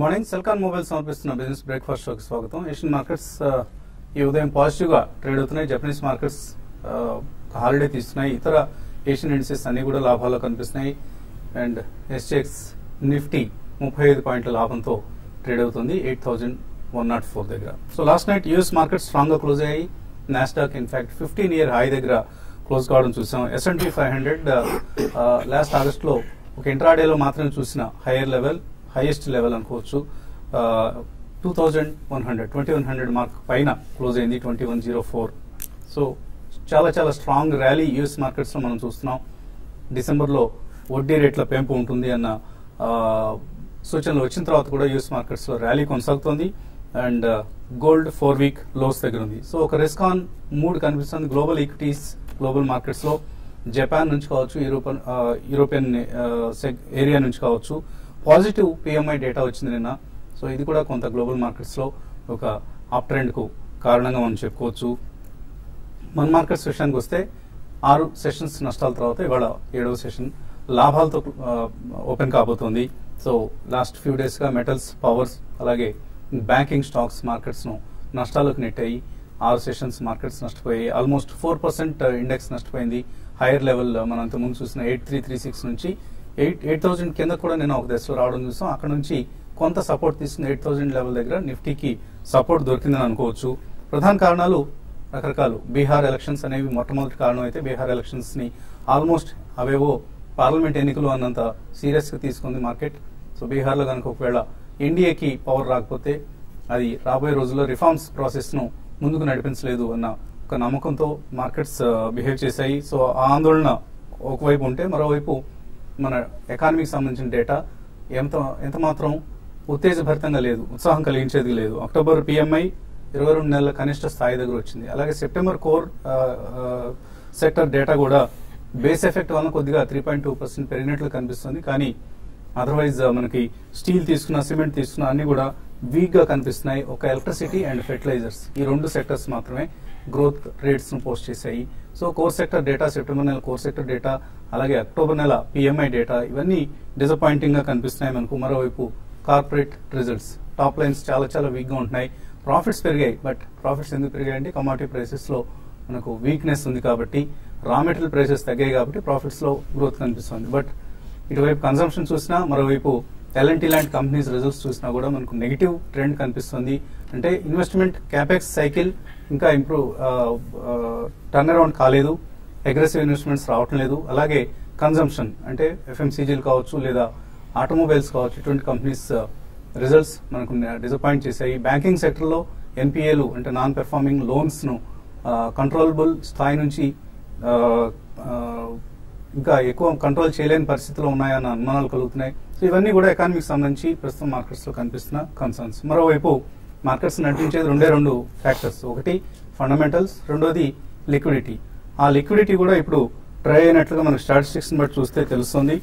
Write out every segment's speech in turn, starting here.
Morning Celkon mobile సమర్పిస్తున్న business breakfast షోకి స్వాగతం ఏషియన్ మార్కెట్స్ ఆ, ఈ ఉదయం పాజిటివ్ గా ట్రేడ్ అవుతున్నాయి జపనీస్ మార్కెట్స్ హాలిడే తీస్తున్నాయి ఇతర ఏషియన్ ఇండిసెస్ అన్ని కూడా లాభాల్లో కనిపిస్తున్నాయి అండ్ ఎస్జెక్స్ నిఫ్టీ ముప్పై ఐదు పాయింట్ల లాభంతో ట్రేడ్ అవుతుంది eight thousand one not four దగ్గర so last night US market strong గా క్లోజ్ అయ్యాయి Nasdaq in fact fifteen year high దగ్గర క్లోజ్ కావడం చూసాం S N P five hundred last August లో ఒక ఇంట్రాడేలో మాత్రమే చూసిన హైయర్ లెవెల్ హైయెస్ట్ లెవెల్ అనుకోవచ్చు two thousand one hundred twenty one hundred mark పైన క్లోజ్ అయింది twenty one zero four so చాలా చాలా స్ట్రాంగ్ ర్యాలీ యూఎస్ మార్కెట్స్ లో మనం చూస్తున్నాం డిసెంబర్ లో వడ్డీ రేట్ల పెంపు ఉంటుంది అన్న ఆ, సూచనలు వచ్చిన తర్వాత కూడా యూఎస్ మార్కెట్స్ లో ర్యాలీ కొనసాగుతోంది and gold four week lows దగ్గర ఉంది సో ఒక రిస్క్ ఆన్ మూడ్ కనిపిస్తుంది గ్లోబల్ ఈక్విటీస్ గ్లోబల్ మార్కెట్స్ లో జపాన్ నుంచి కావచ్చు యూరోపన్ ఆ, యూరోపియన్ ఆ, సెగ్- ఏరియా నుంచి కావచ్చు పాజిటివ్ పిఎంఐ డేటా వచ్చింది నిన్న సో ఇది కూడా కొంత గ్లోబల్ మార్కెట్స్ లో ఒక అప్ ట్రెండ్ కు కారణంగా మనం చెప్పుకోవచ్చు మన మార్కెట్స్ విషయానికి వస్తే ఆరు సెషన్స్ నష్టాల తర్వాత ఇవాళ ఏడవ సెషన్ లాభాలతో ఓపెన్ కాబోతోంది సో లాస్ట్ ఫ్యూ డేస్ గా మెటల్స్ పవర్స్ అలాగే బ్యాంకింగ్ స్టాక్స్ మార్కెట్స్ ను నష్టాలకు నెట్టాయి ఆరు సెషన్స్ మార్కెట్స్ నష్టపోయాయి ఆల్మోస్ట్ ఫోర్ పర్సెంట్ ఇండెక్స్ నష్టపోయింది హైయర్ లెవెల్ మనం అంతకుముందు చూసిన ఎయిట్ త్రీ త్రీ సిక్స్ నుంచి ఎయిట్ ఎయిట్ థౌసండ్ కింద కూడా నేను ఒక దశలో రావడం చూసాం అక్కడ నుంచి కొంత సపోర్ట్ తీసుకుని ఎయిట్ థౌసండ్ లెవెల్ దగ్గర నిఫ్టీకి సపోర్ట్ దొరికిందని అనుకోవచ్చు ప్రధాన కారణాలు రకరకాలు బీహార్ ఎలక్షన్స్ అనేవి మొట్టమొదటి కారణం అయితే బీహార్ ఎలక్షన్స్ ని ఆల్మోస్ట్ అవేవో పార్లమెంట్ ఎన్నికలు అన్నంత సీరియస్ గా తీసుకుంది మార్కెట్ సో బీహార్ లో కనుక ఒకవేళ ఎన్డీఏకి పవర్ రాకపోతే అది రాబోయే రోజుల్లో రిఫార్మ్స్ ప్రాసెస్ ను ముందుకు నడిపించలేదు అన్న ఒక నమ్మకంతో మార్కెట్స్ బిహేవ్ చేశాయి సో ఆ ఆందోళన ఒకవైపు ఉంటే మరోవైపు మన ఎకానమీకి సంబంధించిన డేటా ఎంత ఎంత మాత్రం ఉత్తేజభరితంగా లేదు ఉత్సాహం కలిగించేది లేదు అక్టోబర్ పిఎంఐ ఇరవై రెండు నెలల కనిష్ట స్థాయి దగ్గర వచ్చింది అలాగే సెప్టెంబర్ కోర్ సెక్టర్ డేటా కూడా బేస్ ఎఫెక్ట్ వలన కొద్దిగా త్రీ పాయింట్ టూ పర్సెంట్ పెరిగినట్లు కనిపిస్తుంది కానీ అదర్వైజ్ మనకి స్టీల్ తీసుకున్న సిమెంట్ తీసుకున్న అన్ని కూడా వీక్ గా కనిపిస్తున్నాయి ఒక ఎలక్ట్రిసిటీ అండ్ ఫెర్టిలైజర్స్ ఈ రెండు సెక్టర్స్ మాత్రమే గ్రోత్ రేట్స్ ను పోస్ట్ చేశాయి so core sector data September నెల కోర్ సెక్టర్ డేటా అలాగే అక్టోబర్ నెల పిఎంఐ డేటా ఇవన్నీ డిసప్పాయింటింగ్ గా కనిపిస్తున్నాయి మనకు మరోవైపు కార్పొరేట్ రిజల్ట్స్ టాప్ లైన్స్ చాలా చాలా వీక్ గా ఉంటున్నాయి ప్రాఫిట్స్ పెరిగాయి బట్ ప్రాఫిట్స్ ఎందుకు పెరిగాయి అంటే కమాడిటీ ప్రైసెస్ లో మనకు వీక్నెస్ ఉంది కాబట్టి రా మెటీరియల్ ప్రైసెస్ తగ్గాయి కాబట్టి ప్రాఫిట్స్ లో గ్రోత్ కనిపిస్తుంది బట్ ఇటువైపు కన్సంప్షన్ చూసినా మరోవైపు ఎల్ఎన్టీ లాంటి కంపెనీస్ రిజల్ట్స్ చూసినా కూడా మనకు నెగిటివ్ ట్రెండ్ కనిపిస్తుంది అంటే ఇన్వెస్ట్మెంట్ క్యాపెక్స్ సైకిల్ ఇంకా ఇంప్రూవ్ టర్న్ అరౌండ్ కాలేదు అగ్రెసివ్ ఇన్వెస్ట్మెంట్స్ రావటం లేదు అలాగే కన్సంప్షన్ అంటే ఎఫ్ఎంసీజీలు కావచ్చు లేదా ఆటోమొబైల్స్ కావచ్చు ఇటువంటి కంపెనీస్ రిజల్ట్స్ మనకు డిసప్పాయింట్ చేశాయి బ్యాంకింగ్ సెక్టర్ లో ఎన్పిఏలు అంటే నాన్ పెర్ఫార్మింగ్ లోన్స్ ను కంట్రోలబుల్ స్థాయి నుంచి ఆ, ఆ, ఇంకా ఎక్కువ కంట్రోల్ చేయలేని పరిస్థితిలో ఉన్నాయన్న అనుమానాలు కలుగుతున్నాయి సో ఇవన్నీ కూడా ఎకానమీకి సంబంధించి ప్రస్తుతం మార్కెట్స్ లో కనిపిస్తున్న కన్సర్న్స్ మరోవైపు మార్కెట్స్ నడిపించేది రెండే రెండు ఫ్యాక్టర్స్ ఒకటి ఫండమెంటల్స్ రెండోది లిక్విడిటీ ఆ లిక్విడిటీ కూడా ఇప్పుడు ట్రై అయినట్లుగా మనకు స్టాటిస్టిక్స్ బట్టి చూస్తే తెలుస్తుంది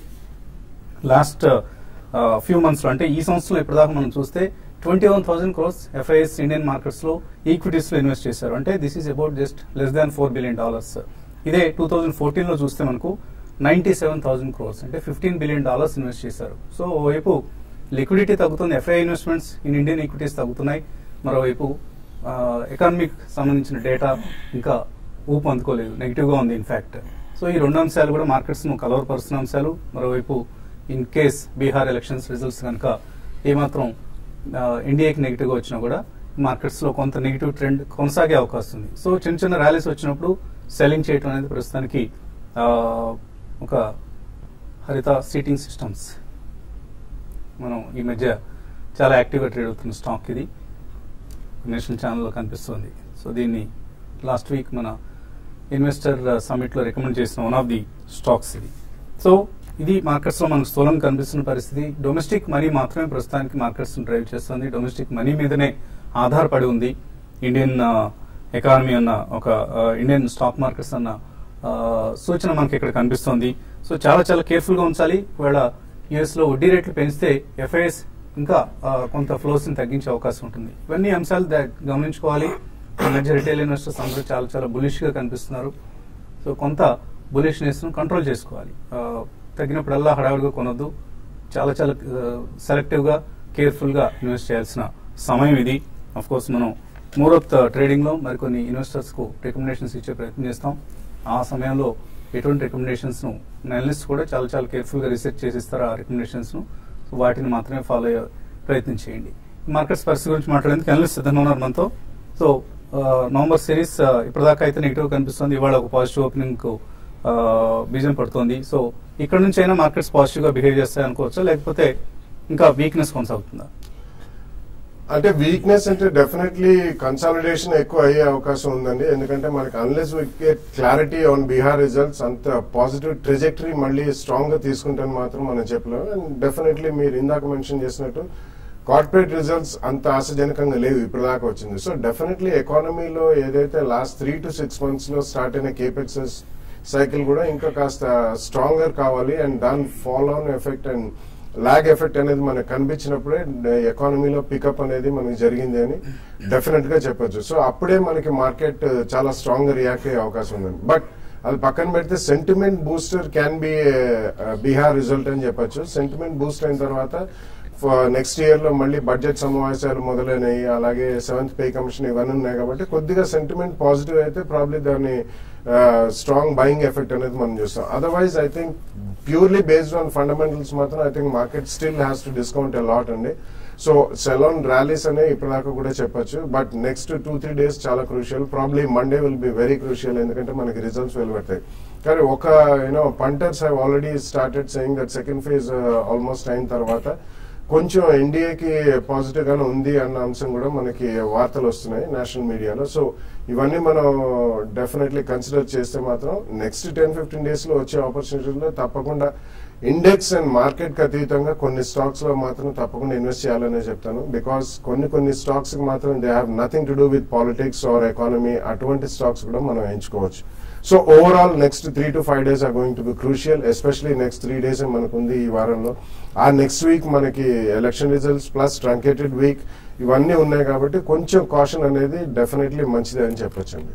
లాస్ట్ ఫ్యూ మంత్స్ లో అంటే ఈ సంవత్సరంలో ఇప్పటిదాకా మనం చూస్తే twenty one thousand crores FIs Indian markets లో ఈక్విటీస్ లో ఇన్వెస్ట్ చేశారు అంటే this is about just less than four billion dollars ఇదే టూ థౌసండ్ ఫోర్టీన్ లో చూస్తే మనకు నైన్టీ సెవెన్ థౌసండ్ క్రోర్స్ అంటే ఫిఫ్టీన్ బిలియన్ డాలర్స్ ఇన్వెస్ట్ చేశారు సో ఓవైపు లిక్విడిటీ తగ్గుతుంది FI investments in Indian equities తగ్గుతున్నాయి మరోవైపు ఎకానమిక్ సంబంధించిన డేటా ఇంకా ఊపు అందుకోలేదు నెగిటివ్ గా ఉంది ఇన్ఫాక్ట్ సో ఈ రెండు అంశాలు కూడా మార్కెట్స్ ను కలవరపరుస్తున్న అంశాలు మరోవైపు in case Bihar elections results కనుక ఏమాత్రం ఇండియాకి నెగిటివ్ గా వచ్చినా కూడా మార్కెట్స్ లో కొంత నెగిటివ్ ట్రెండ్ కొనసాగే అవకాశం ఉంది సో చిన్న చిన్న ర్యాలీస్ వచ్చినప్పుడు సెల్లింగ్ చేయడం అనేది ప్రస్తుతానికి ఆ, ఒక హరిత సీటింగ్ సిస్టమ్స్ మనం ఈ మధ్య చాలా యాక్టివ్గా ట్రేడ్ అవుతున్న స్టాక్ ఇది నేషనల్ ఛానల్లో కనిపిస్తుంది సో దీన్ని లాస్ట్ వీక్ మన ఇన్వెస్టర్ సమిట్ లో రికమెండ్ చేసిన వన్ ఆఫ్ ది స్టాక్స్ ఇది సో ఇది మార్కెట్స్ లో మనకు స్థూలంగా కనిపిస్తున్న పరిస్థితి డొమెస్టిక్ మనీ మాత్రమే ప్రస్తుతానికి మార్కెట్స్ డ్రైవ్ చేస్తుంది డొమెస్టిక్ మనీ మీదనే ఆధారపడి ఉంది ఇండియన్ ఎకానమీ అన్న ఒక ఆ, ఇండియన్ స్టాక్ మార్కెట్స్ అన్న ఆ, సూచన మనకి ఇక్కడ కనిపిస్తోంది సో చాలా చాలా కేర్ఫుల్ గా ఉంచాలి ఒకవేళ యుఎస్ లో వడ్డీ రేట్లు పెంచితే ఎఫ్ఐఎస్ ఇంకా ఆ, కొంత ఫ్లోస్ ని తగ్గించే అవకాశం ఉంటుంది ఇవన్నీ అంశాలు దా- గమనించుకోవాలి ఈ మధ్య రిటైల్ ఇన్వెస్టర్స్ అందరూ చాలా చాలా బులిష్ గా కనిపిస్తున్నారు సో కొంత బులిష్నెస్ ను కంట్రోల్ చేసుకోవాలి ఆ, తగ్గినప్పుడల్లా హడావుడిగా కొనొద్దు చాలా చాలా సెలెక్టివ్ గా కేర్ఫుల్ గా ఇన్వెస్ట్ చేయాల్సిన సమయం ఇది అఫ్ కోర్స్ మనం మూరత్ ట్రేడింగ్ లో మరికొన్ని ఇన్వెస్టర్స్ కు రికమెండేషన్స్ ఇచ్చే ప్రయత్నం చేస్తాం ఆ సమయంలో ఎటువంటి రికమెండేషన్స్ ను అనలిస్ట్ కూడా చాలా చాలా కేర్ఫుల్ గా రిసెర్చ్ చేసి ఇస్తారు ఆ రికమెండేషన్స్ ను సో వాటిని మాత్రమే ఫాలో అయ్యే ప్రయత్నం చేయండి మార్కెట్స్ పరిస్థితి గురించి మాట్లాడేందుకు అనలిస్ట్ సిద్ధంగా ఉన్నారు మనతో సో ఆ, నవంబర్ సిరీస్ ఆ, ఇప్పటిదాకా అయితే నెగిటివ్ కనిపిస్తుంది ఇవాళ ఒక పాజిటివ్ ఓపెనింగ్ కు ఆ, బీజం పడుతోంది సో ఇక్కడ నుంచి అయినా మార్కెట్స్ పాజిటివ్ గా బిహేవ్ చేస్తాయి అనుకోవచ్చా లేకపోతే ఇంకా వీక్నెస్ కొనసాగుతుందా అంటే వీక్నెస్ అంటే డెఫినెట్లీ కన్సాలిడేషన్ ఎక్కువ అయ్యే అవకాశం ఉందండి ఎందుకంటే మనకి unless we get clarity on Bihar results అంత పాజిటివ్ ట్రెజెక్టరీ మళ్ళీ స్ట్రాంగ్ గా తీసుకుంటాను మాత్రం మనం చెప్పలేము అండ్ డెఫినెట్లీ మీరు ఇందాక మెన్షన్ చేసినట్టు కార్పొరేట్ రిజల్ట్స్ అంత ఆశాజనకంగా లేవు ఇప్పుడు దాకా వచ్చింది సో డెఫినెట్లీ ఎకానమీలో ఏదైతే last three to six months లో స్టార్ట్ అయిన కేపెక్సెస్ సైకిల్ కూడా ఇంకా కాస్త స్ట్రాంగర్ కావాలి అండ్ దాని follow on effect and lag effect అనేది మనకు కనిపించినప్పుడే ఎకానమీలో పికప్ అనేది మనకి జరిగింది అని డెఫినెట్ గా చెప్పొచ్చు సో అప్పుడే మనకి మార్కెట్ చాలా స్ట్రాంగ్ గా రియాక్ట్ అయ్యే అవకాశం ఉందండి బట్ అది పక్కన పెడితే sentiment booster can be Bihar result అని చెప్పొచ్చు సెంటిమెంట్ బూస్ట్ అయిన తర్వాత నెక్స్ట్ ఇయర్ లో మళ్ళీ బడ్జెట్ సమావేశాలు మొదలైనవి అలాగే సెవెంత్ పే కమిషన్ ఇవన్నీ ఉన్నాయి కాబట్టి కొద్దిగా సెంటిమెంట్ పాజిటివ్ అయితే ప్రాబ్లీ దాన్ని స్ట్రాంగ్ బయింగ్ ఎఫెక్ట్ అనేది మనం చూస్తాం otherwise I think purely based on fundamentals మాత్రం I think market still has to discount a lot అండి సో సెలాన్ ర్యాలీస్ అనే ఇప్పటిదాకా కూడా చెప్పొచ్చు but next two three days చాలా crucial probably Monday will be very crucial ఎందుకంటే మనకి results వెలువడతాయి కానీ ఒక you know punters have already started saying that second phase almost అయిన తర్వాత కొంచెం ఎన్డీఏకి పాజిటివ్ గానే ఉంది అన్న అంశం కూడా మనకి వార్తలు వస్తున్నాయి నేషనల్ మీడియాలో సో ఇవన్నీ మనం డెఫినెట్లీ కన్సిడర్ చేస్తే మాత్రం నెక్స్ట్ టెన్ ఫిఫ్టీన్ డేస్ లో వచ్చే ఆపర్చునిటీలో తప్పకుండా ఇండెక్స్ అండ్ మార్కెట్ కి అతీతంగా కొన్ని స్టాక్స్ లో మాత్రం తప్పకుండా ఇన్వెస్ట్ చేయాలనే చెప్తాను బికాస్ కొన్ని కొన్ని స్టాక్స్ కి మాత్రం they have nothing to do with politics or economy అటువంటి స్టాక్స్ కూడా మనం ఎంచుకోవచ్చు so overall next three to five days are going to be crucial especially next three days మనకుంది ఈ వారంలో ఆ నెక్స్ట్ వీక్ మనకి election results plus truncated week ఇవన్నీ ఉన్నాయి కాబట్టి కొంచెం కాషన్ అనేది డెఫినెట్లీ మంచిదే అని చెప్పొచ్చండి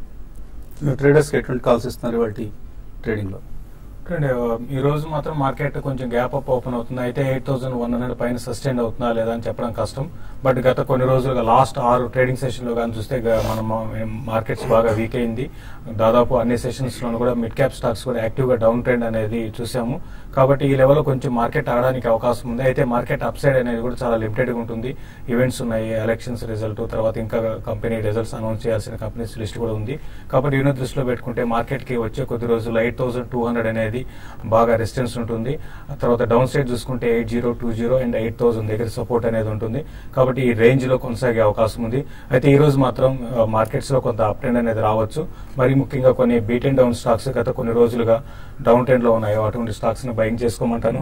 ట్రేడర్స్ కి ఎటువంటి కాల్స్ ఇస్తున్నారు వాటి ట్రేడింగ్ లో చూడండి, ఈ రోజు మాత్రం మార్కెట్ కొంచెం గ్యాప్ అప్ ఓపెన్ అవుతుంది అయితే ఎయిట్ థౌసండ్ వన్ హండ్రెడ్ పైన సస్టైన్ అవుతుందా లేదా అని చెప్పడం కష్టం బట్ గత కొన్ని రోజులుగా లాస్ట్ ఆరు ట్రేడింగ్ సెషన్ లో కానీ చూస్తే గ- మనం మార్కెట్స్ బాగా వీక్ అయింది దాదాపు అన్ని సెషన్స్ లో కూడా మిడ్ క్యాప్ స్టాక్స్ కూడా యాక్టివ్ గా డౌన్ ట్రెండ్ అనేది చూసాము కాబట్టి ఈ లెవెల్లో కొంచెం మార్కెట్ ఆడడానికి అవకాశం ఉంది అయితే మార్కెట్ అప్ సైడ్ అనేది కూడా చాలా లిమిటెడ్ గా ఉంటుంది ఈవెంట్స్ ఉన్నాయి ఎలక్షన్స్ రిజల్ట్ తర్వాత ఇంకా కంపెనీ రిజల్ట్స్ అనౌన్స్ చేయాల్సిన కంపెనీస్ లిస్ట్ కూడా ఉంది కాబట్టి యూనిట్ దృష్టిలో పెట్టుకుంటే మార్కెట్ కి వచ్చే కొద్ది రోజులు ఎయిట్ థౌసండ్ టూ హండ్రెడ్ అనేది బాగా రెసిస్టెన్స్ ఉంటుంది ఆ తర్వాత డౌన్ సైడ్ చూసుకుంటే eight zero two zero and eight thousand దగ్గర సపోర్ట్ అనేది ఉంటుంది కాబట్టి ఈ రేంజ్ లో కొనసాగే అవకాశం ఉంది అయితే ఈ రోజు మాత్రం మార్కెట్స్ లో కొంత అప్ ట్రెండ్ అనేది రావచ్చు మరి ముఖ్యంగా కొన్ని బీట్ అండ్ డౌన్ స్టాక్స్ గత కొన్ని రోజులుగా డౌన్ ట్రెండ్ లో ఉన్నాయి అటువంటి స్టాక్స్ ని బయింగ్ చేసుకోమంటాను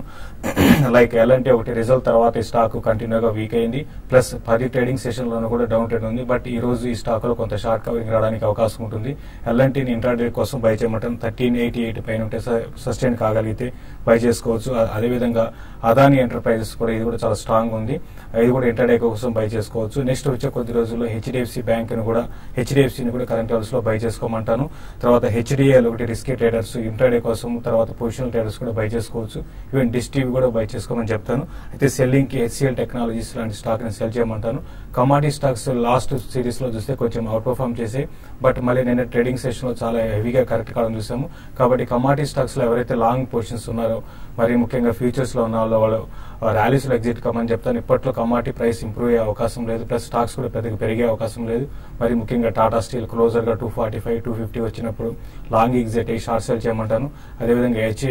లైక్ ఎలాంటి ఒకటి రిజల్ట్ తర్వాత ఈ స్టాక్ కంటిన్యూగా వీక్ అయింది ప్లస్ పది ట్రేడింగ్ సెషన్ లోనూ కూడా డౌన్ ట్రెండ్ ఉంది బట్ ఈ రోజు ఈ స్టాక్ లో కొంత షార్ట్ కవరింగ్ రావడానికి అవకాశం ఉంటుంది ఎల్ఎన్టీని ఇంట్రాడే కోసం బై చేయమంటాను థర్టీన్ ఎయిటీ ఎయిట్ పైన ఉంటే సస్టైన్ కాగలిగితే బై చేసుకోవచ్చు అ- అదేవిధంగా అదాని ఎంటర్ప్రైజెస్ కూడా ఇది కూడా చాలా స్ట్రాంగ్ ఉంది ఇది కూడా ఇంటర్డే కోసం బై చేసుకోవచ్చు నెక్స్ట్ వచ్చే కొద్ది రోజుల్లో హెచ్డిఎఫ్సి బ్యాంక్ ని కూడా హెచ్డిఎఫ్సి కూడా కరెంట్ లెవెల్స్ లో బై చేసుకోమంటాను తర్వాత హెచ్డిఎల్ ఒకటి రిస్కీ ట్రేడర్స్ ఇంటర్డే కోసం తర్వాత పొజిషనల్ ట్రేడర్స్ కూడా బై చేసుకోవచ్చు ఈవెన్ డిస్ టీవీ కూడా బై చేసుకోమని చెప్తాను అయితే సెల్లింగ్ కి హెచ్సిఎల్ టెక్నాలజీస్ లాంటి స్టాక్ ని సెల్ చేయమంటాను కమాడిటీ స్టాక్స్ లాస్ట్ సిరీస్ లో చూస్తే కొంచెం అవుట్ పర్ఫామ్ చేసి బట్ మళ్ళీ నేను ట్రేడింగ్ సెషన్ లో చాలా హెవీగా కరెక్ట్ కావడం చూసాము కాబట్టి కమాడిటీ స్టాక్స్ లో ఎవరైతే లాంగ్ పొజిషన్స్ ఉన్నారో మరి ముఖ్యంగా ఫ్యూచర్స్ లో ఉన్న వాళ్ళు వాళ్ళు ర్యాలీస్ లో ఎగ్జిట్ కమ్మని చెప్తాను ఇప్పట్లో కమాడిటీ ప్రైస్ ఇంప్రూవ్ అయ్యే అవకాశం లేదు ప్లస్ స్టాక్స్ కూడా పెద్దగా పెరిగే అవకాశం లేదు మరి ముఖ్యంగా టాటా స్టీల్ క్లోజర్ గా two forty five two fifty వచ్చినప్పుడు లాంగ్ ఎగ్జిట్ అయ్యి షార్ట్ సెల్ చేయమంటాను అదేవిధంగా హెచ్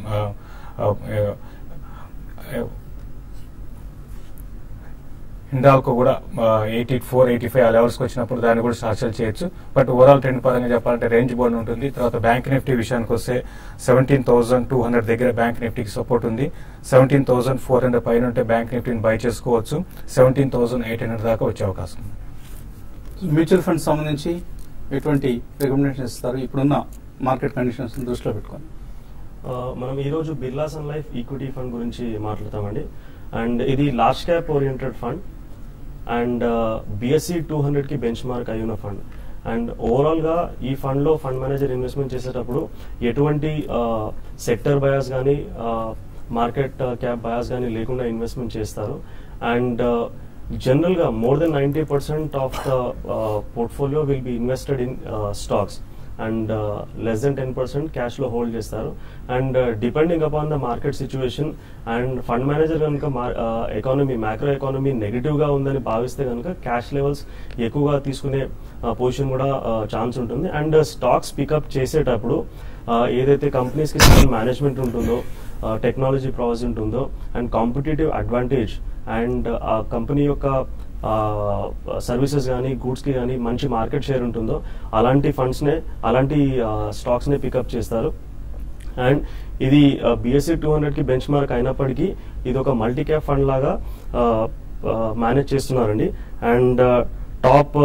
హిండాల్కో కూడా ఎయిటీ ఫోర్ ఎయిటీ ఫైవ్ ఆ లెవెల్స్ వచ్చినప్పుడు దాన్ని కూడా షార్ట్ సెల్ చేయొచ్చు బట్ ఓవరాల్ ట్రెండ్ పరంగా చెప్పాలంటే రేంజ్ బోర్డ్ ఉంటుంది తర్వాత బ్యాంక్ నిఫ్టీ విషయానికి వస్తే సెవెంటీన్ థౌసండ్ టూ హండ్రెడ్ దగ్గర బ్యాంక్ నిఫ్టీకి సపోర్ట్ ఉంది సెవెంటీన్ థౌసండ్ ఫోర్ హండ్రెడ్ పైన ఉంటే బ్యాంక్ నిఫ్టీని బై చేసుకోవచ్చు సెవెంటీన్ థౌసండ్ ఎయిట్ హండ్రెడ్ దాకా వచ్చే అవకాశం ఉంది మ్యూచువల్ ఫండ్స్ సంబంధించి ఎటువంటి రికమెండేషన్ ఇస్తారు ఇప్పుడున్న మార్కెట్ కండిషన్స్ దృష్టిలో పెట్టుకొని ఆ, మనం ఈరోజు Birla sun life equity fund గురించి మాట్లాడతామండి అండ్ ఇది large cap oriented fund and BSE two hundred కి బెంచ్ మార్క్ అయిన ఫండ్ అండ్ ఓవరాల్ గా ఈ ఫండ్ లో ఫండ్ మేనేజర్ ఇన్వెస్ట్మెంట్ చేసేటప్పుడు ఎటువంటి సెక్టర్ బయాస్ కానీ మార్కెట్ క్యాప్ బయాస్ కానీ లేకుండా ఇన్వెస్ట్మెంట్ చేస్తారు అండ్ జనరల్ గా more than ninety percent of the portfolio will be invested in stocks and less than ten percent cash లో హోల్డ్ చేస్తారు and depending upon the market situation and fund manager కనుక economy macro economy negative గా ఉందని భావిస్తే కనుక cash levels ఎక్కువగా తీసుకునే position కూడా ఛాన్స్ ఉంటుంది అండ్ స్టాక్స్ పికప్ చేసేటప్పుడు uh, ఏదైతే కంపెనీస్ కి మేనేజ్మెంట్ ఉంటుందో టెక్నాలజీ ప్రాసెస్ ఉంటుందో అండ్ కాంపిటేటివ్ అడ్వాంటేజ్ అండ్ ఆ కంపెనీ యొక్క సర్వీసెస్ కానీ గూడ్స్ కి కానీ మంచి మార్కెట్ షేర్ ఉంటుందో అలాంటి ఫండ్స్ నే అలాంటి స్టాక్స్ నే పికప్ చేస్తారు అండ్ ఇది బిఎస్సి టూ హండ్రెడ్ కి బెంచ్ మార్క్ అయినప్పటికీ ఇది ఒక మల్టీ క్యాప్ ఫండ్ లాగా మేనేజ్ చేస్తున్నారండి అండ్ టాప్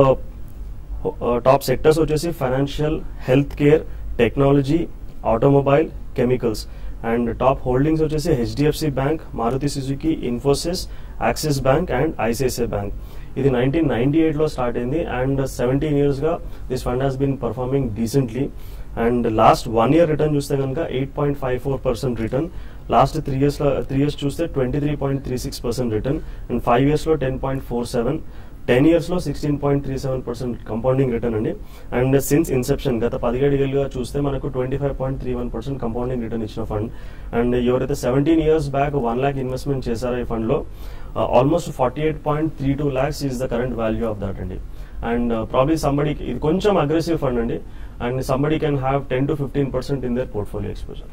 టాప్ సెక్టర్స్ వచ్చేసి financial health care technology automobile chemicals and top holdings వచ్చేసి HDFC bank Maruti Suzuki Infosys Axis bank and ICICI bank ఇది నైన్టీన్ నైన్టీ ఎయిట్ లో స్టార్ట్ అయింది అండ్ సెవెంటీన్ ఇయర్స్ గా this fund has been performing decently and last one year return చూస్తే కనుక eight point five four percent return last three years లో three years చూస్తే twenty three point three six percent return and five years లో ten point four seven ten years లో sixteen point three seven percent compounding return అండి and since inception గత పదిహేడు ఏళ్ళుగా చూస్తే మనకు twenty five point three one percent compounding return ఇచ్చిన fund and ఎవరైతే seventeen years back one lakh investment చేశారో ఈ ఫండ్ లో almost forty eight point three two lakhs is the current value of that అండి అండ్ ప్రాబ్లీ సంబడి ఇది కొంచెం aggressive fund అండి and somebody can have ten to fifteen percent in their portfolio exposure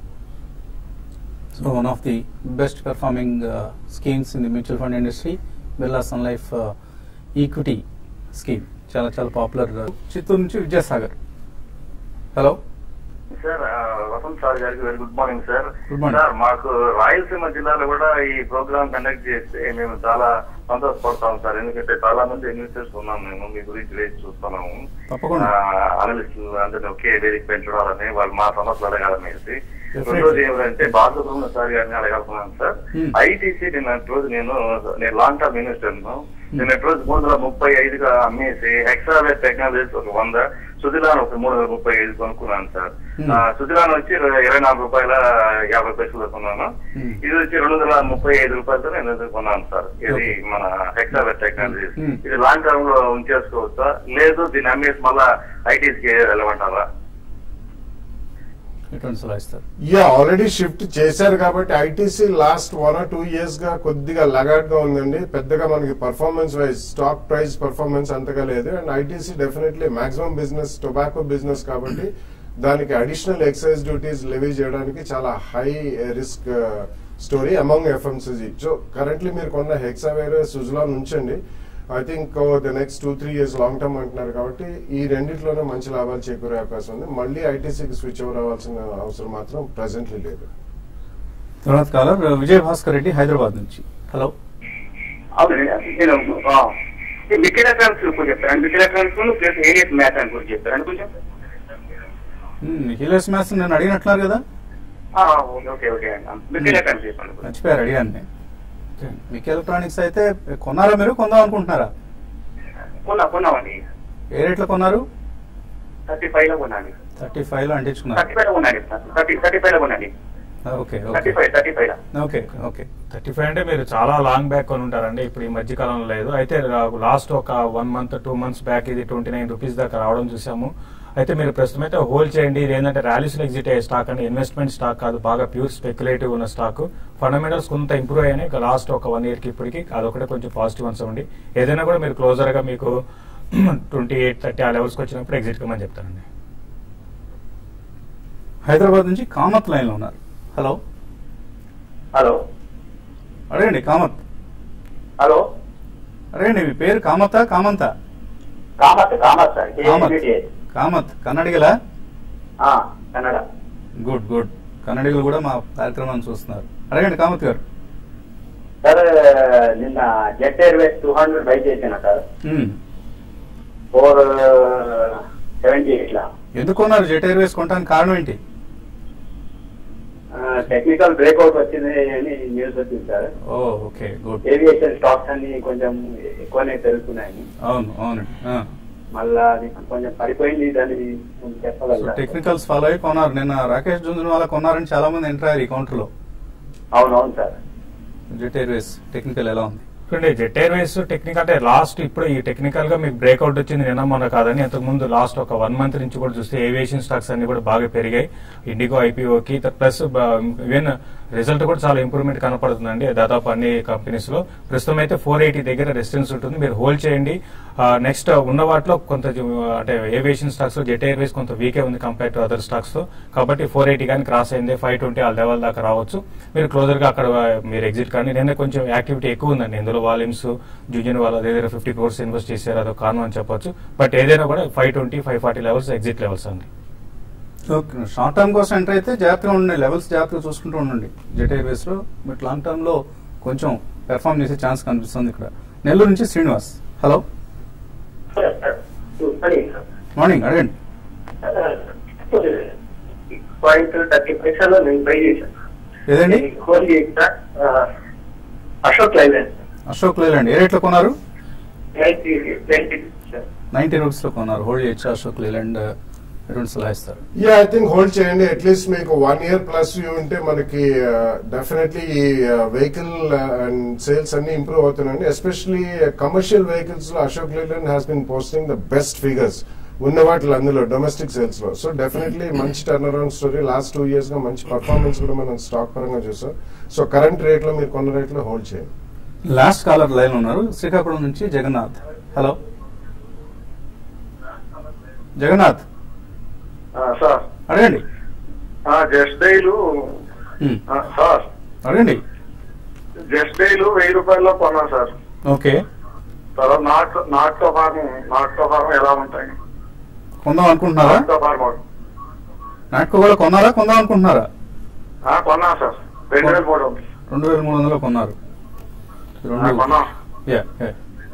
So one of the best performing uh, schemes in the mutual fund industry, Birla Sun Life uh, Equity Scheme. చాలా చాలా popular Chittoor నుంచి Vidyasagar hello sir ఆ, Vasant sir గారికి very good morning sir Good morning. Sir మాకు రాయలసీమ జిల్లాలో కూడా ఈ programme conduct చేస్తే మేము చాలా సంతోషపడతాం సార్ ఎందుకంటే చాలా మంది ఇన్వెస్టర్స్ ఉన్నాం మేము మీ గురించి వేచి చూస్తున్నాము తప్పకుండా. అనలిస్టులు అందరినీ ఒకే వేదిక పెంచడాలని వాళ్ళు మా సమస్యలు అడగాలనేసి Definitely. రెండోది ఏమిటంటే బాలసుబ్రహ్మణ్య సార్ గారిని అడగాలనుకున్నాను సార్ Hmm. ఐటీసీ నిన్న రోజు నేను నేను లాంగ్ టర్మ్ ఇన్వెస్టర్ నిన్న రోజు మూడు వందల ముప్పై ఐదుగా అమ్మేసి హెక్సావేర్ టెక్నాలజీస్ ఒక వంద సుధిలాన్ ఒక మూడు వందల ముప్పై ఐదు కొనుక్కున్నాను సార్ Hmm. ఆ, సుధిలాన్ వచ్చి ఇరవై నాలుగు రూపాయల యాభై పైసలు కొన్నాను Hmm. ఇది వచ్చి రెండు వందల ముప్పై ఐదు రూపాయలతో నేను ఇది కొన్నాను సార్ ఇది Okay. మన హెక్సావేర్ టెక్నాలజీస్ Hmm. ఇది లాంగ్ టర్మ్ లో ఉంచేసుకోవచ్చా లేదు దీన్ని అమ్మేసి మళ్ళా ఐటీస్ కి వెళ్ళమంటారా ఎటువంటి సలహా ఇస్తారు యా ఆల్రెడీ షిఫ్ట్ చేశారు కాబట్టి ITC last one or two years గా కొద్దిగా లగాట్ గా ఉందండి పెద్దగా మనకి performance wise stock price performance అంతగా లేదు and ITC definitely maximum business tobacco business కాబట్టి దానికి అడిషనల్ ఎక్సైజ్ డ్యూటీస్ లెవీ చేయడానికి చాలా high risk story among FMCG so currently మీరు కొన్న హెక్సావేర్ సుజులాన్ ఉంచండి I think the next two three years long term అంటున్నారు కాబట్టి ఈ రెండిట్లోనే మంచి లాభాలు చేకూరే అవకాశం ఉంది మళ్ళీ ఐటీసీకి స్విచ్ ఓవర్ అవ్వాల్సిన అవసరం మాత్రం ప్రెసెంట్లీ లేదు తర్వాత కాలర్ విజయ్ భాస్కర్ రెడ్డి హైదరాబాద్ నుంచి హలో అవునండి నేను ఆ, ఈ మిక్కిల్ అకౌంట్స్ కొంచెం చెప్తాను మిక్కిల్ అకౌంట్స్ ప్లస్ ఏరియస్ మ్యాథ్ అని కూడా చెప్తాను కొంచెం హీలెస్ మ్యాథ్స్ నేను అడిగినట్లున్నారు కదా ఆ, ఓకే ఓకే ఓకే మిక్కిల్ అకౌంట్స్ చెప్పండి కొంచెం. మర్చిపోయారు అడిగాను నేను మీకు ఎలక్ట్రానిక్స్ అయితే కొన్నారా మీరు కొందాం అనుకుంటున్నారా కొన్నా కొన్నామండి ఏ రేట్లో కొన్నారు థర్టీ ఫైవ్ లో కొన్నాను థర్టీ ఫైవ్ లో అంటించుకున్నారు థర్టీ ఫైవ్ లో కొన్నాను థర్టీ థర్టీ ఫైవ్ లో కొన్నాను okay thirty okay five thirty five లో ఓకే ఓకే థర్టీ ఫైవ్ అంటే మీరు చాలా లాంగ్ బ్యాక్ కొని ఉంటారండి ఇప్పుడు ఈ మధ్య కాలంలో లేదు అయితే లాస్ట్ ఒక one month two months back ఇది ట్వంటీ నైన్ రూపీస్ దాకా రావడం చూసాము అయితే మీరు ప్రస్తుతం అయితే హోల్డ్ చేయండి ఇది ఏంటంటే ర్యాలీస్ ఎగ్జిట్ అయ్యే స్టాక్ అండి ఇన్వెస్ట్మెంట్ స్టాక్ కాదు బాగా ప్యూర్ స్పెక్యులేటివ్ ఉన్న స్టాక్ ఫండమెంటల్స్ కొంత ఇంప్రూవ్ అయ్యాయి లాస్ట్ ఒక వన్ ఇయర్ కి ఇప్పటికి అదొకటే కొంచెం పాజిటివ్ అన్స్ ఉంది ఏదైనా కూడా మీరు క్లోజర్ గా మీకు ట్వంటీ ఎయిట్ థర్టీ ఆ లెవెల్స్కి వచ్చినప్పుడు ఎగ్జిట్ కమని చెప్తానండి హైదరాబాద్ నుంచి కామత్ లైన్ లో ఉన్నారు హలో హలో అడగండి కామత్ హలో అడగండి మీ పేరు కామతా కామంతా కామత్ కామత్ సార్ కామత్ KMPTA. కామత్ కన్నడిగలా ఆ, కన్నడ గుడ్ గుడ్ కన్నడిగలు కూడా మా కార్యక్రమాన్ని చూస్తున్నారు అడగండి కామత్ గారు సార్ నిన్న Jet Airways two hundred buy చేసిన సార్ మ్మ్. ఫోర్ సెవెంటీ ఎయిట్ లా ఎందుకు కొన్నారు జెట్ ఎయిర్వేస్ కొనడానికి కారణం ఏంటి టెక్నికల్ బ్రేక్అవుట్ వచ్చింది అని న్యూస్ వచ్చింది సార్ ఓ ఓకే గుడ్ ఏవియేషన్ స్టాక్స్ అన్ని కొంచెం ఎక్కువనే పెరుగుతున్నాయి అవును అవునండి ఆ. మళ్ళా అది కొంచెం పడిపోయింది దాన్ని కొంచెం సో చెప్పగలరా టెక్నికల్స్ ఫాలో అయి కొన్నారు నిన్న రాకేష్ జుంజునవాలా కొన్నారని చాలా మంది ఎంటర్ అయ్యారు ఈ కౌంటర్ లో అవును అవును సార్ జెట్ ఎయిర్వేస్ టెక్నికల్ ఎలా ఉంది చూడండి జెట్ ఎయిర్వేస్ టెక్నికల్ అంటే లాస్ట్ ఇప్పుడు ఈ టెక్నికల్ గా మీకు బ్రేక్అవుట్ వచ్చింది నిన్న మొన్న కాదని అంతకు ముందు లాస్ట్ ఒక వన్ మంత్ నుంచి కూడా చూస్తే ఏవియేషన్ స్టాక్స్ అన్ని కూడా బాగా పెరిగాయి ఇండిగో ఐపీఓకి ప్లస్ ఈవెన్ రిజల్ట్ కూడా చాలా ఇంప్రూవ్మెంట్ కనపడుతుందండి దాదాపు అన్ని కంపెనీస్ లో ప్రస్తుతం అయితే ఫోర్ ఎయిటీ దగ్గర రెసిస్టెన్స్ ఉంటుంది మీరు హోల్డ్ చేయండి నెక్స్ట్ ఉన్న వాటిలో కొంత జు- అంటే ఏవియేషన్ స్టాక్స్ లో జెట్ ఎయిర్వేస్ కొంత వీకే ఉంది కంపేర్ టు అదర్ స్టాక్స్ తో కాబట్టి ఫోర్ ఎయిటీ కానీ క్రాస్ అయింది ఫైవ్ ట్వంటీ ఆ లెవెల్ దాకా రావచ్చు మీరు క్లోజర్ గా అక్కడ మీరు ఎగ్జిట్ కానీ నిన్న కొంచెం యాక్టివిటీ ఎక్కువ ఉందండి ఇందులో వాల్యూమ్స్ జూజియన్ వాళ్ళ దగ్గర ఫిఫ్టీ క్రోర్స్ ఇన్వెస్ట్ చేశారు అదొక కారణం అని చెప్పొచ్చు బట్ ఏదైనా కూడా five twenty five forty levels exit levels అండి ఓకే షార్ట్ టర్మ్ కోసం ఎంటర్ అయితే జాగ్రత్తగా ఉండండి లెవెల్స్ జాగ్రత్తగా చూసుకుంటూ ఉండండి జెట్ ఎయిర్వేస్ లో బట్ లాంగ్ టర్మ్ లో కొంచెం పెర్ఫామ్ చేసే ఛాన్స్ కనిపిస్తుంది ఇక్కడ నెల్లూరు నుంచి శ్రీనివాస్ హలో మార్నింగ్ అడగండి పాయింట్ థర్టీ పైసలు నేను ట్రై చేశాను ఏదండి హోల్ చేస్తా అశోక్ లైలాండ్ అశోక్ లేలాండ్ ఏ రేట్లో కొన్నారు నైన్టీ నైన్టీ నైన్టీ రూపీస్ లో కొన్నారు హోల్డ్ చేయొచ్చు అశోక్ లేలాండ్ ఎటువంటి సలహా ఇస్తారు యా ఐ థింక్ హోల్డ్ చేయండి అట్లీస్ట్ మీకు వన్ ఇయర్ ప్లస్ వ్యూ ఉంటే మనకి డెఫినెట్లీ ఈ వెహికల్ అండ్ సేల్స్ అన్ని ఇంప్రూవ్ అవుతున్నాయండి ఎస్పెషలీ కమర్షియల్ వెహికల్స్ లో Ashok Leyland has been posting the best figures ఉన్న వాటిలో అందులో డొమెస్టిక్ సేల్స్ లో సో డెఫినెట్లీ మంచి turn around story last two years గా మంచి పర్ఫార్మెన్స్ కూడా మనం స్టాక్ పరంగా చూసాం సో కరెంట్ రేట్ లో మీరు కొన్న రేట్ లో హోల్డ్ చేయండి లాస్ట్ కాలర్ లైన్ ఉన్నారు శ్రీకాకుళం నుంచి జగన్నాథ్ హలో జగన్నాథ్ సార్ అడగండి జస్ట్ డైలు హ్మ్. సార్ అడగండి జస్ట్ డైలు వెయ్యి రూపాయల్లో కొన్నాను సార్ ఓకే తర్వాత నాట్ నాటుతో ఫార్మ్ నాటుతో ఫార్మ్ ఎలా ఉంటాయి కొందాం అనుకుంటున్నారా నాటుతో ఫార్మ్ నాటకో కూడా కొన్నారా కొందాం అనుకుంటున్నారా కొన్నా సార్ రెండు వేల మూడు వందలు రెండు వేల మూడు వందలు కొన్నారు ఆ, రెండు కొన్నా యా యా.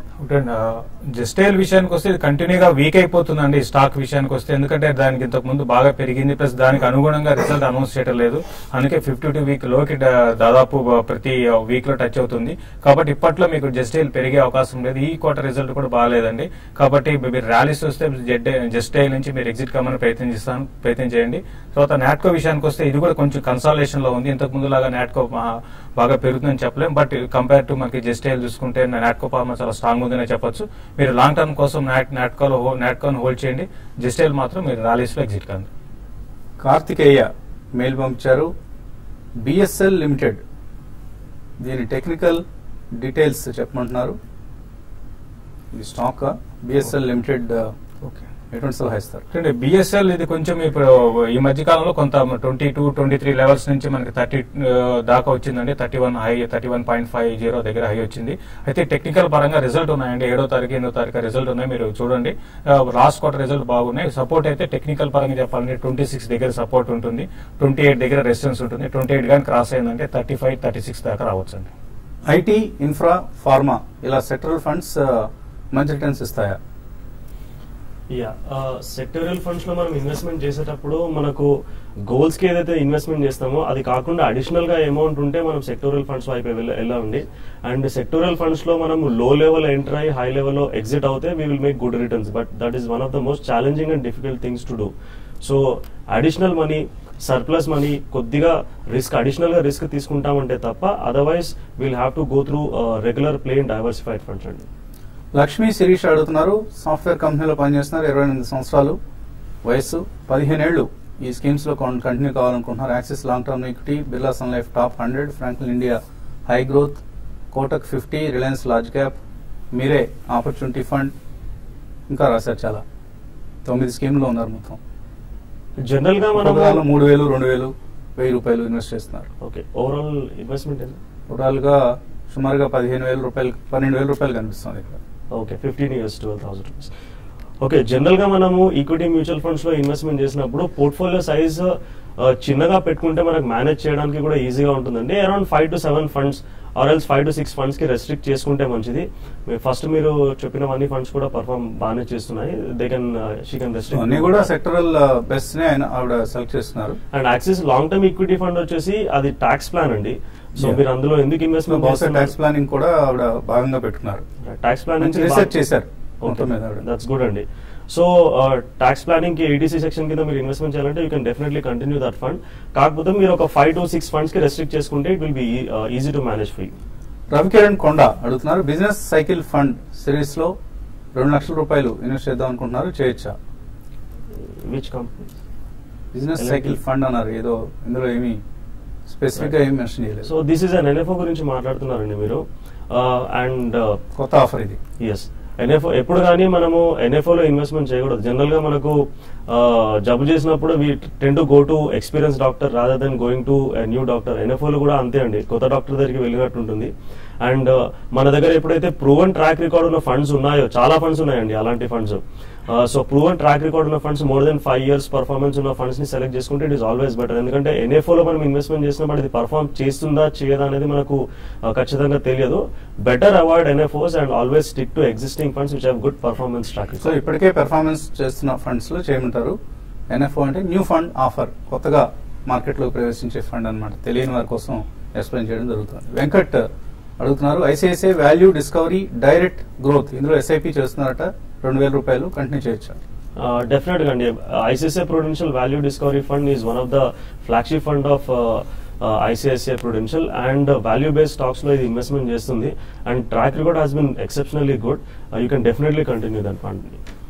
జస్టైల్ విషయానికి వస్తే ఇది కంటిన్యూగా వీక్ అయిపోతుందండి స్టాక్ విషయానికి వస్తే ఎందుకంటే దానికి ఇంతకు ముందు బాగా పెరిగింది ప్లస్ దానికి అనుగుణంగా రిజల్ట్ అనౌన్స్ చేయడం లేదు అందుకే ఫిఫ్టీ టూ వీక్ లోకి దా- దాదాపు ప్రతి వీక్ లో టచ్ అవుతుంది కాబట్టి ఇప్పట్లో మీకు జస్టైల్ పెరిగే అవకాశం లేదు ఈ క్వార్టర్ రిజల్ట్ కూడా బాగాలేదండి కాబట్టి మీరు ర్యాలీస్ వస్తే జస్టైల్ నుంచి మీరు ఎగ్జిట్ కమ్మని ప్రయత్నం చేస్తాను ప్రయత్నం చేయండి తర్వాత నాట్కో విషయానికి వస్తే ఇది కూడా కొంచెం కన్సాలేషన్ లో ఉంది ఇంతకు ముందు లాగా నాట్కో బాగా పెరుగుతుందని చెప్పలేం బట్ కంపేర్ టు మనకి జస్టైల్ చూసుకుంటే నాట్కో ఫార్మా చాలా స్ట్రాంగ్ ఉందనే చెప్పొచ్చు మీరు లాంగ్ టర్మ్ కోసం నాట్ నాట్కోలో నాట్కోని హోల్డ్ చేయండి జస్టైల్ మాత్రం మీరు ర్యాలీస్ లో ఎగ్జిట్ కండి కార్తికేయ మెయిల్ పంపించారు బిఎస్ఎల్ లిమిటెడ్ దీని టెక్నికల్ డీటెయిల్స్ చెప్పమంటున్నారు ఇది స్టాక్ బిఎస్ఎల్ లిమిటెడ్ ఓకే ఎటువంటి సలహా ఇస్తారు అంటే బిఎస్ఎల్ ఇది కొంచెం ఇప్పుడు ఈ మధ్య కాలంలో కొంత twenty two twenty three levels నుంచి మనకి థర్టీ దాకా వచ్చిందండి thirty one high thirty one point five zero దగ్గర హై వచ్చింది అయితే టెక్నికల్ పరంగా రిజల్ట్ ఉన్నాయండి ఏడో తారీఖు ఎనిమిదో తారీఖు రిజల్ట్ ఉన్నాయి మీరు చూడండి లాస్ట్ క్వార్టర్ రిజల్ట్ బాగున్నాయి సపోర్ట్ అయితే టెక్నికల్ పరంగా చెప్పాలంటే ట్వంటీ సిక్స్ దగ్గర సపోర్ట్ ఉంటుంది ట్వంటీ ఎయిట్ దగ్గర రెసిస్టెన్స్ ఉంటుంది ట్వంటీ ఎయిట్ కానీ క్రాస్ అయిందంటే థర్టీ ఫైవ్ థర్టీ సిక్స్ దాకా రావచ్చండి ఐటీ ఇన్ఫ్రా ఫార్మా ఇలా సెక్టరల్ ఫండ్స్ మంచి రిటర్న్స్ ఇస్తాయా యా సెక్టోరియల్ ఫండ్స్ లో మనం ఇన్వెస్ట్మెంట్ చేసేటప్పుడు మనకు గోల్స్ కి ఏదైతే ఇన్వెస్ట్మెంట్ చేస్తామో అది కాకుండా అడిషనల్ గా అమౌంట్ ఉంటే మనం సెక్టోరియల్ ఫండ్స్ వైపు వెళ్ళ- వెళ్ళండి అండ్ సెక్టోరియల్ ఫండ్స్ లో మనం లో లెవెల్ ఎంటర్ అయ్యి హై లెవెల్ లో ఎగ్జిట్ అవుతే we will make good returns but that is one of the most challenging and difficult things to do so additional money surplus money కొద్దిగా risk additional గా risk తీసుకుంటామంటే తప్ప otherwise will have to go through regular plain diversified funds అండి లక్ష్మీ శిరీష్ అడుగుతున్నారు software కంపెనీలో పనిచేస్తున్నారు ఇరవై ఎనిమిది సంవత్సరాలు వయస్సు పదిహేను ఏళ్ళు ఈ స్కీమ్స్ లో కంటిన్యూ కావాలనుకుంటున్నారు Axis long term equity Birla sun Life top hundred Franklin India high growth Kotak fifty Reliance large cap మీరే ఆపర్చునిటీ ఫండ్ ఇంకా రాశారు చాలా తొమ్మిది స్కీమ్లో ఉన్నారు మొత్తం జనరల్ గా ఒక్కొక్కదానిలో మనం మూడు వేలు రెండు వేలు వెయ్యి రూపాయలు ఇన్వెస్ట్ చేస్తున్నారు ఓకే ఓవరాల్ ఇన్వెస్ట్మెంట్ ఎంత టోటల్ గా సుమారుగా పదిహేను వేల రూపాయలు పన్నెండు వేల రూపాయలు కనిపిస్తుంది ఇక్కడ okay fifteen years twelve thousand rupees okay general గా మనము ఈక్విటీ మ్యూచువల్ ఫండ్స్ లో ఇన్వెస్ట్మెంట్ చేసినప్పుడు పోర్ట్ఫోలియో సైజ్ చిన్నగా పెట్టుకుంటే మనకు మేనేజ్ చేయడానికి కూడా ఈజీగా ఉంటుందండి around five to seven funds or else five to six funds కి రెస్ట్రిక్ట్ చేసుకుంటే మంచిది ఫస్ట్ మీరు చెప్పినవన్నీ ఫండ్స్ కూడా పర్ఫామ్ బాగానే చేస్తున్నాయి they can she can restrict అన్ని కూడా సెక్టరల్ బెస్ట్ నే ఆయన ఆవిడ సెలెక్ట్ చేస్తున్నారు and Axis long term equity fund వచ్చేసి అది ట్యాక్స్ ప్లాన్ అండి సో Yeah. మీరు అందులో ఎందుకు బహుశా ఇన్వెస్ట్మెంట్ ట్యాక్స్ ప్లానింగ్ కూడా ఆవిడ భాగంగా పెట్టుకున్నారు ట్యాక్స్ ప్లాన్ మంచి రీసెర్చ్ చేశారు మొత్తం మీద ఆవిడ దట్స్ గుడ్ అండి సో ట్యాక్స్ ప్లానింగ్ కి ఏటీసీ సెక్షన్ కింద మీరు ఇన్వెస్ట్మెంట్ చేయాలంటే you can definitely continue that fund కాకపోతే మీరు ఒక ఫైవ్ టు సిక్స్ ఫండ్స్ కి రెస్ట్రిక్ట్ చేసుకుంటే it will be easy to manage ఫీ రవికిరణ్ కొండ అడుగుతున్నారు బిజినెస్ సైకిల్ ఫండ్ సిరీస్ లో రెండు లక్షల రూపాయలు ఇన్వెస్ట్ చేద్దాం అనుకుంటున్నారు చేయొచ్చా which company business LNT. Cycle fund అన్నారు ఏదో ఇందులో ఏమి స్పెసిఫిక్ గా ఏమి మెన్షన్ చేయలేదు so this is an NFO గురించి మాట్లాడుతున్నారండి మీరు అండ్ కొత్త ఆఫర్ ఇది ఎస్ ఎన్ఎఫ్ఓ ఎప్పుడు కానీ మనము NFO లో ఇన్వెస్ట్మెంట్ చేయకూడదు జనరల్ గా మనకు ఆ, జబ్బు చేసినప్పుడు we tend to go to experience doctor rather than going to new doctor ఎన్ఎఫ్ఓలో కూడా అంతే అండి కొత్త డాక్టర్ దగ్గరికి వెళ్ళినట్టు ఉంటుంది అండ్ మన దగ్గర ఎప్పుడైతే ప్రూవన్ ట్రాక్ రికార్డ్ ఉన్న ఫండ్స్ ఉన్నాయో చాలా ఫండ్స్ ఉన్నాయండి అలాంటి funds so proven track record ఉన్న funds more than five years performance ఉన్న ఫండ్స్ ని సెలెక్ట్ చేసుకుంటే ఇట్ ఈస్ ఆల్వేస్ బెటర్ ఎందుకంటే NFO లో మనం ఇన్వెస్ట్మెంట్ చేసినప్పుడు ఇది పర్ఫార్మ్ చేస్తుందా చేయదా అనేది మనకు ఆ, ఖచ్చితంగా తెలియదు better avoid NFOs and always stick to existing funds which have good performance track so ఇప్పటికే పెర్ఫార్మెన్స్ చేస్తున్న ఫండ్స్ లో చేయమంటారు ఎన్ఎఫ్ఓ అంటే న్యూ ఫండ్ ఆఫర్ కొత్తగా మార్కెట్ లో ప్రవేశించే ఫండ్ అన్నమాట తెలియని వారి కోసం ఎక్స్ప్లెయిన్ చేయడం జరుగుతుంది వెంకట్ అడుగుతున్నారు ICICI value discovery direct growth ఇందులో ఎస్ఐపి చేస్తున్నారట రెండు వేల రూపాయలు కంటిన్యూ చేయొచ్చా డెఫినెట్ గా అండి ICICI Prudential value discovery fund is one of the flagship fund of ICICI Prudential and value based stocks లో ఇది ఇన్వెస్ట్మెంట్ చేస్తుంది and track record has been exceptionally good you can definitely continue that fund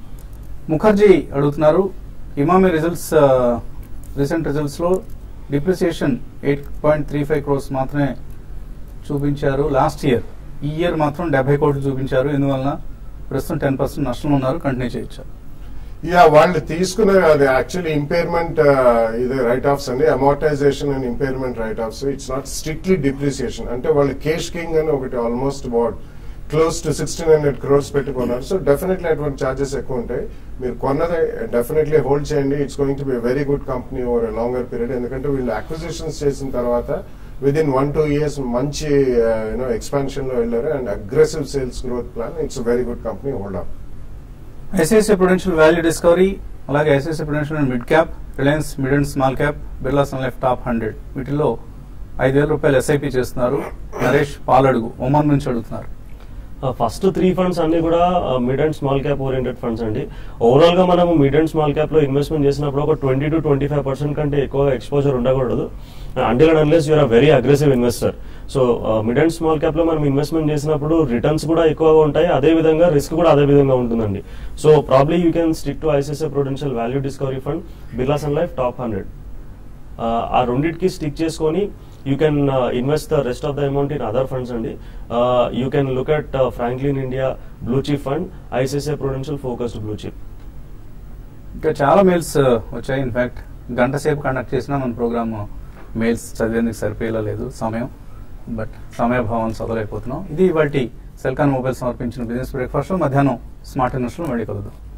Mukherjee అడుగుతున్నారు Emami results recent results లో depreciation eight point three five crores మాత్రమే చూపించారు last year ఈ year మాత్రం డెబ్బై కోట్లు చూపించారు ఎందువలన ప్రస్తుతం టెన్ పర్సెంట్ నష్టంలో ఉన్నారు కంటిన్యూ చేయొచ్చు యా వాళ్ళు తీసుకునే అది యాక్చువల్లీ ఇంపైర్మెంట్ ఇది రైట్ ఆఫ్స్ అండి amortization and impairment write offs it's not strictly depreciation అంటే వాళ్ళు కేష్ కింగ్ అని ఒకటి almost about close to sixteen hundred crores పెట్టుకున్నారు సో డెఫినెట్లీ అటువంటి ఛార్జెస్ ఎక్కువ ఉంటాయి మీరు కొన్నది డెఫినెట్లీ హోల్డ్ చేయండి it's going to be very good company over longer period ఎందుకంటే వీళ్ళు అక్విజిషన్స్ చేసిన తర్వాత within one two years మంచి యూనో ఎక్స్పాన్షన్ లో వెళ్ళారు and aggressive sales growth plan it's very good company hold up ICICI Prudential value discovery అలాగే ICICI Prudential and mid cap Reliance mid and small cap Birla sun Life top hundred వీటిలో ఐదు వేల రూపాయలు SIP చేస్తున్నారు Naresh Paladugu Oman నుంచి అడుగుతున్నారు first three funds అన్ని కూడా mid and small cap oriented funds అండి ఓవరాల్ గా మనం మిడ్ అండ్ స్మాల్ క్యాప్ లో ఇన్వెస్ట్మెంట్ చేసినప్పుడు ఒక twenty to twenty five percent కంటే ఎక్కువ ఎక్స్పోజర్ ఉండకూడదు until and unless you're very aggressive investor so mid and small cap లో మనం ఇన్వెస్ట్మెంట్ చేసినప్పుడు రిటర్న్స్ కూడా ఎక్కువగా ఉంటాయి అదే విధంగా రిస్క్ కూడా అదే విధంగా ఉంటుందండి so probably you can stick to ICICI Prudential value discovery fund Birla sun Life top hundred ఆ రెండింటికి స్టిక్ చేసుకొని you can invest the rest of the amount in other funds అండి you can look at Franklin India blue chip fund ICICI Prudential focused blue chip ఇంకా చాలా mails వచ్చాయి in fact గంట సేపు conduct చేసినా మన ప్రోగ్రామ్ మెయిల్స్ చదివేందుకు సరిపోయేలా లేదు సమయం బట్ సమయభావం చదవలేకపోతున్నాం ఇది ఇవాటి సెల్కాన్ మొబైల్ సమర్పించిన బిజినెస్ బ్రేక్ఫాస్ట్ మధ్యాహ్నం స్మార్ట్ ఇన్వెస్ట్లో మళ్ళీ కలుద్దాం